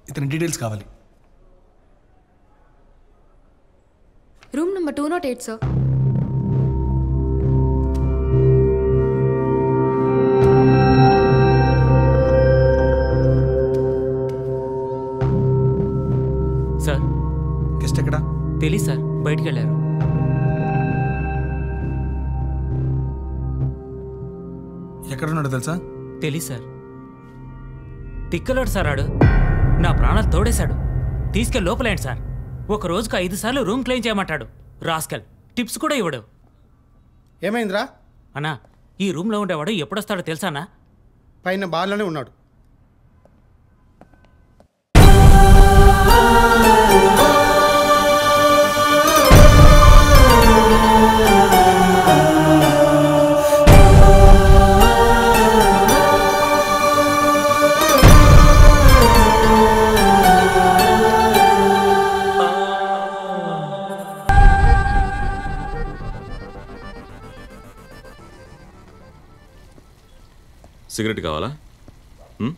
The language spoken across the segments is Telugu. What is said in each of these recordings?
ఇతని డీటెయిల్స్ కావాలి room number two not eight sir sir guest ఎక్కడా తెలీదు సార్ బయటికి వెళ్ళారు ఎక్కడున్నాడో తెలుసా తెలీదు సార్ తిక్కలోడు సార్ ఆడు నా ప్రాణాలు తోడేశాడు తీసుకెళ్ళి లోపలేండి సార్ ఒక రోజుకు ఐదు సార్లు రూమ్ క్లెయిమ్ చేయమంటాడు రాస్కెల్ టిప్స్ కూడా ఇవ్వడు ఏమైందిరా అన్నా ఈ రూమ్లో ఉండేవాడు ఎప్పుడొస్తాడో తెలుసానా పైన బార్లోనే ఉన్నాడు సిగరెట్ కావాలా ఉమ్?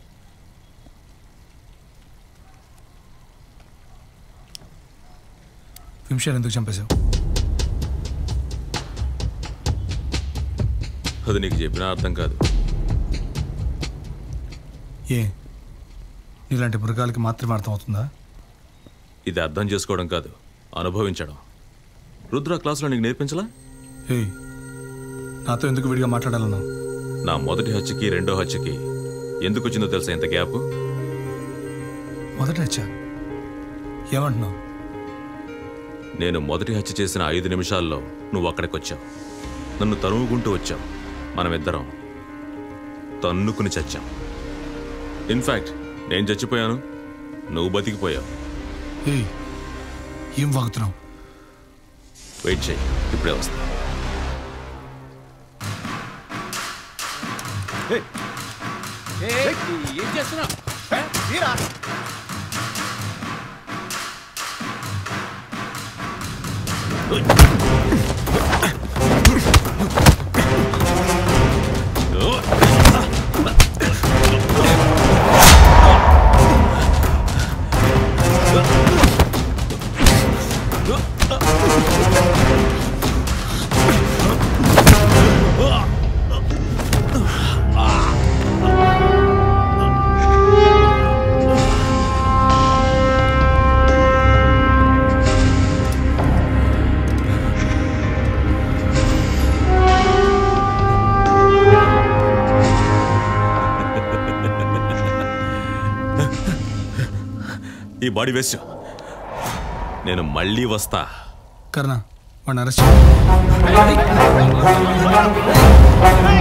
వింశాలు ఎందుకు చంపేశావు అది నీకు చెప్పినా అర్థం కాదు ఏ నీలాంటి మృగాలకి మాత్రమే అర్థం అవుతుందా ఇది అర్థం చేసుకోవడం కాదు అనుభవించడం రుద్ర క్లాసులో నీకు నేర్పించలా ఏ నాతో ఎందుకు విడిగా మాట్లాడాలన్నావు నా మొదటి హత్యకి రెండో హత్యకి ఎందుకు వచ్చిందో తెలుసా ఇంత గ్యాప్ మొదట హత్య ఏమంటున్నావు నేను మొదటి హత్య చేసిన ఐదు నిమిషాల్లో నువ్వు అక్కడికి వచ్చావు నన్ను తరుముకుంటూ వచ్చావు మనమిద్దరం తన్నుకుని చచ్చాం ఇన్ఫ్యాక్ట్ నేను చచ్చిపోయాను నువ్వు బతికిపోయావు ఏ ఏం వాగుతున్నావు వెయిట్ చేయి ఇప్పుడే వస్తా ఏం చేస్తున్నావు ఈ బాడీ వేస్ట్ నేను మళ్ళీ వస్తా కర్ణ వాడిని అరెస్ట్ చేయి